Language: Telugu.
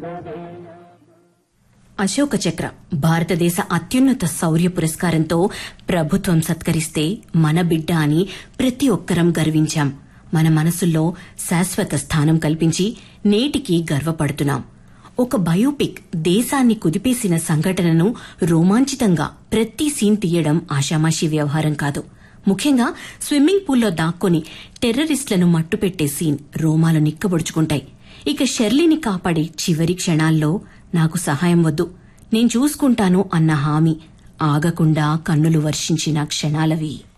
అశోక చక్ర భారతదేశ అత్యున్నత శౌర్య పురస్కారంతో ప్రభుత్వం సత్కరిస్తే మన బిడ్డ అని ప్రతి ఒక్కరం గర్వించాం మన మనసుల్లో శాశ్వత స్థానం కల్పించి నేటికి గర్వపడుతున్నాం ఒక బయోపిక్ దేశాన్ని కుదిపేసిన సంఘటనను రోమాంచితంగా ప్రతి సీన్ తీయడం ఆషామాషీ వ్యవహారం కాదు ముఖ్యంగా స్విమ్మింగ్ పూల్లో దాక్కొని టెర్రరిస్టులను మట్టుపెట్టే సీన్ రోమాలు నిక్కబొడుచుకుంటాయి ఇక షెర్లీని కాపాడే చివరి క్షణాల్లో నాకు సహాయం వద్దు నేను చూసుకుంటాను అన్న హామీ ఆగకుండా కన్నులు వర్షించిన క్షణాలవి